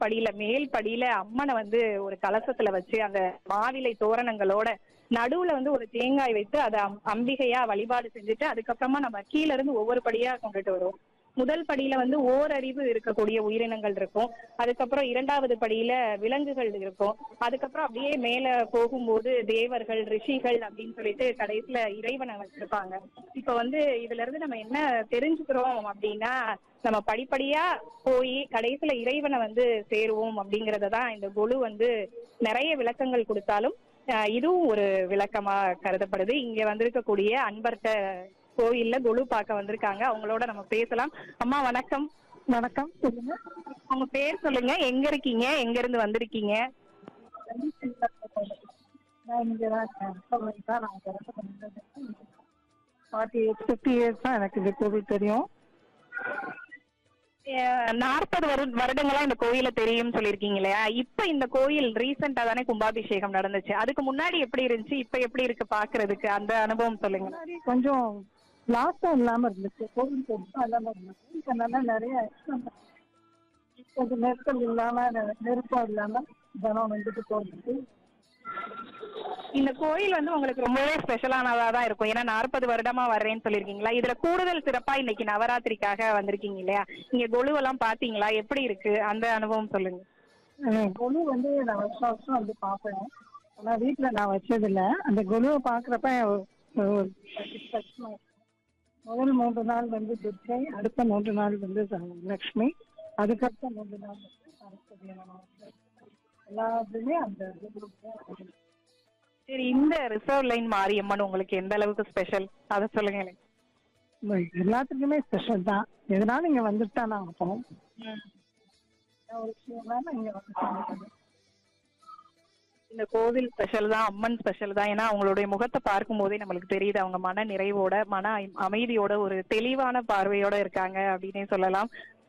படியில மேல் படியில அம்மனை வந்து ஒரு கலசத்துல வச்சு அந்த மாவிலை தோரணங்களோட நடுவுல வந்து ஒரு தேங்காய் வைத்து அதை அம்- அம்பிகையா வழிபாடு செஞ்சுட்டு அதுக்கப்புறமா நம்ம கீழ இருந்து ஒவ்வொரு படியா கொண்டுட்டு வருவோம் முதல் படியில வந்து ஓரறிவு இருக்கக்கூடிய உயிரினங்கள் இருக்கும் அதுக்கப்புறம் இரண்டாவது படியில விலங்குகள் இருக்கும் அதுக்கப்புறம் அப்படியே மேல போகும்போது தேவர்கள் ரிஷிகள் அப்படின்னு சொல்லிட்டு கடைசியில இறைவனை வச்சிருப்பாங்க இப்ப வந்து இதுல இருந்து நம்ம என்ன தெரிஞ்சுக்கிறோம் அப்படின்னா நம்ம படிப்படியா போய் கடைசியில இறைவனை வந்து சேருவோம் அப்படிங்கறத தான் இந்த கொலு வந்து நிறைய விளக்கங்கள் கொடுத்தாலும் அஹ், இதுவும் ஒரு விளக்கமா கருதப்படுது இங்க வந்திருக்கக்கூடிய அன்பர்கிட்ட கோயில்ல கொலு பார்க்க வந்திருக்காங்க அவங்களோட நம்ம பேசலாம் அம்மா வணக்கம் வணக்கம் சொல்லுங்க உங்க பேர் சொல்லுங்க எங்க இருக்கீங்க எங்க இருந்து வந்திருக்கீங்க நான் இங்கே தான் இருக்கேன் கோவில் தான் நான் ஃபார்ட்டி எயிட் ஃபிஃப்டி இயர்ஸ் தான் எனக்கு இந்த கோவில் தெரியும் நாற்பது வரு வருடங்களா இந்த கோயில தெரியும் சொல்லிருக்கீங்க இல்லையா இப்ப இந்த கோயில் ரீசெண்டா தானே கும்பாபிஷேகம் நடந்துச்சு அதுக்கு முன்னாடி எப்படி இருந்துச்சு இப்ப எப்படி இருக்கு பாக்குறதுக்கு அந்த அனுபவம் சொல்லுங்க முன்னாடி கொஞ்சம் லாஸ்டாக இல்லாமல் இருந்துச்சு கோவில் பெருசாக இல்லாமல் இருந்துச்சு இப்போ நல்லா நிறைய கொஞ்சம் நெருக்கல் இல்லாமல் நெருக்கம் இல்லாமல் ஜனம் வந்துட்டு போகிறதுக்கு இந்த கோயில் வந்து உங்களுக்கு ரொம்பவே ஸ்பெஷலானதா தான் இருக்கும் ஏன்னா நாற்பது வருடமா வர்றேன்னு சொல்லிருக்கீங்களா இதுல கூடுதல் சிறப்பா இன்னைக்கு நவராத்திரிக்காக வந்திருக்கீங்க இல்லையா இங்க கொலுவெல்லாம் பாத்தீங்களா எப்படி இருக்கு அந்த அனுபவம் சொல்லுங்க கொலு வந்து நான் வருஷம் வருஷம் வந்து பார்ப்பேன் ஆனால் வீட்டில் நான் வச்சதில்ல அந்த கொலுவை பார்க்குறப்ப ஒரு satisfaction ஆ இருக்கும். முதல் மூன்று நாள் வந்து துர்க்கை அடுத்த மூன்று நாள் வந்து ச- லக்ஷ்மி அதுக்கடுத்த மூன்று நாள் வந்து சரஸ்வதி அம்மன். எல்லாத்துலயுமே அந்த குருவுக்கு தான் சரி இந்த ரிசர்வ் லைன் மாரியம்மன் உங்களுக்கு எந்த அளவுக்கு ஸ்பெஷல் அதை சொல்லுங்க எனக்கு. எல்லாத்துக்குமே ஸ்பெஷல் தான் எதனால இங்க வந்துட்டு தான் நாங்கள் போவோம் ஒரு விஷயம் இங்க வந்து சாப்பிடுறது. இந்த கோவில் ஸ்பெஷல் தான் அம்மன் ஸ்பெஷல் தான் ஏன்னா அவங்களுடைய முகத்தை பார்க்கும் போதே நம்மளுக்கு தெரியுது அவங்க மன நிறைவோட மன அமை- அமைதியோட ஒரு தெளிவான பார்வையோட இருக்காங்க அப்படின்னே சொல்லலாம்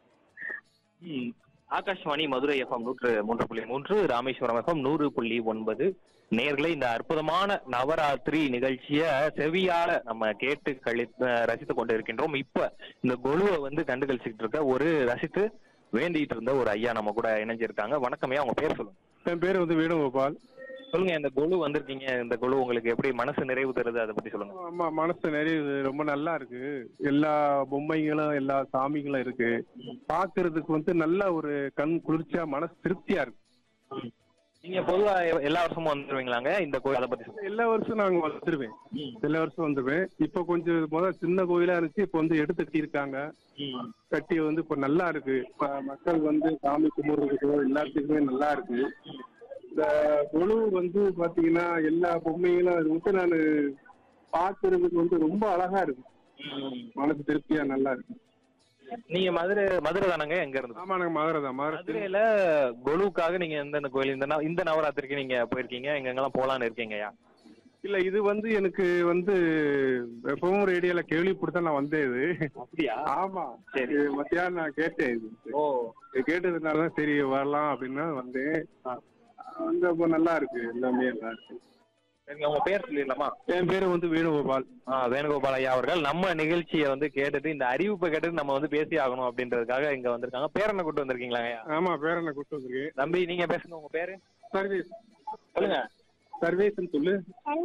ம். ஆகாஷ்வாணி மதுரை எஃப்எம் நூற்று மூன்று புள்ளி மூன்று ராமேஸ்வரம் எஃப்எம் நூறு புள்ளி ஒன்பது நேர்களை இந்த அற்புதமான நவராத்திரி நிகழ்ச்சிய செவியால நம்ம கேட்டு கழி ரசித்து கொண்டு இருக்கின்றோம் இப்ப இந்த கொலுவை வந்து கண்டு கழிச்சுக்கிட்டு இருக்க ஒரு ரசித்து வேண்டிட்டு இருந்த ஒரு ஐயா நம்ம கூட இணைஞ்சிருக்காங்க வணக்கமே அவங்க பேர் சொல்லுங்க என் பேர் வந்து வேணுகோபால் சொல்லுங்க இந்த கொலு வந்திருக்கீங்க இந்த கொலு உங்களுக்கு எப்படி மனசு நிறைவு தருது அதை பத்தி சொல்லுங்க ஆமா மனசு நிறைய ரொம்ப நல்லா இருக்கு எல்லா பொம்மைகளும் எல்லா சாமிகளும் இருக்கு பாக்குறதுக்கு வந்து நல்ல ஒரு கண் குளிர்ச்சியா மனசு திருப்தியா இருக்கு நீங்க பொதுவா எ- எல்லா வருஷமும் வந்துருவீங்களாங்க இந்த கோயில் அதை பத்தி சொல்லுங்க எல்லா வருஷம் நாங்க வந்துருவேன் எல்லா வருஷம் வந்துருவேன் இப்ப கொஞ்சம் முதல்ல சின்ன கோயிலா இருந்துச்சு இப்ப வந்து எடுத்து கட்டி இருக்காங்க கட்டி வந்து இப்ப நல்லா இருக்கு இப்ப மக்கள் வந்து சாமி கும்பிடுறதுக்கோ எல்லாத்துக்குமே நல்லா இருக்கு இந்த கொலு வந்து பாத்தீங்கன்னா எல்லா பொம்மைகளும் அது வந்து நான் பாக்குறதுக்கு வந்து ரொம்ப அழகா இருக்கு மனசு திருப்தியா நல்லா இருக்கு நீங்க மதுரை மதுரை தானங்க எங்க இருந்து ஆமா நாங்க மதுரை தான் மதுரை மதுரையில கொலுவுக்காக நீங்க எந்தெந்த கோயில் இந்த நவ- இந்த நவராத்திரிக்கு நீங்க போயிருக்கீங்க எங்க எங்கெல்லாம் போலான்னு இருக்கீங்கய்யா இல்ல இது வந்து எனக்கு வந்து எப்பவும் ரேடியோல கேள்விப்படுத்த நான் வந்தேன் இது அப்படியா ஆமா சரி. இது மத்தியானம் நான் கேட்டேன் இது ஓ இது கேட்டதுனால தான் சரி வரலாம் அப்படின்னு வந்தேன் வந்து அப்போ நல்லா இருக்கு எல்லாமே நல்லா இருக்கு சரிங்க உங்க பேர் சொல்லிடலாமா என் பேரு வந்து வேணுகோபால் ஆ வேணுகோபால் ஐயா அவர்கள் நம்ம நிகழ்ச்சியை வந்து கேட்டுட்டு இந்த அறிவிப்பை கேட்டுட்டு நம்ம வந்து பேசி ஆகணும் அப்படின்றதுக்காக இங்க வந்திருக்காங்க பேரனை கூட்டு வந்திருக்கீங்களா ஐயா ஆமா பேரனை கூட்டு வந்திருக்கேன் தம்பி நீங்க பேசுங்க உங்க பேரு சர்வீஸ் சொல்லுங்க சர்வீஸ்னு சொல்லு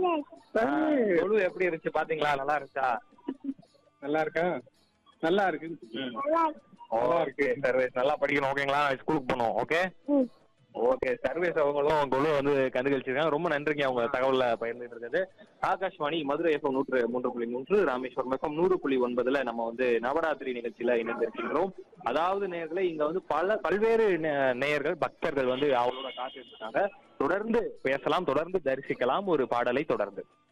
ஆ, கொலு எப்படி இருந்துச்சு பாத்தீங்களா நல்லா இருந்துச்சா நல்லா இருக்கா நல்லா இருக்கு நல்லா இருக்கு சர்வீஸ் நல்லா படிக்கணும் ஓகேங்களா ஸ்கூலுக்கு போகணும் ஓகே ஓகே சர்வீஸ் அவங்களும் கொலு வந்து கண்டுகளிச்சிருக்காங்க ரொம்ப நன்றிங்க அவங்க தகவல்ல பகிர்ந்துட்டு இருக்கிறது ஆகாஷ்வாணி மதுரை எஃப்எம் நூற்று மூன்று புள்ளி மூன்று ராமேஸ்வரம் எஃப்எம் நூறு புள்ளி ஒன்பதுல நம்ம வந்து நவராத்திரி நிகழ்ச்சியில இணைந்திருக்கின்றோம் அதாவது நேயர்களே இங்க வந்து பல பல்வேறு நே- நேயர்கள் பக்தர்கள் வந்து அவங்களோட காத்துட்டு இருக்காங்க தொடர்ந்து பேசலாம் தொடர்ந்து தரிசிக்கலாம் ஒரு பாடலை தொடர்ந்து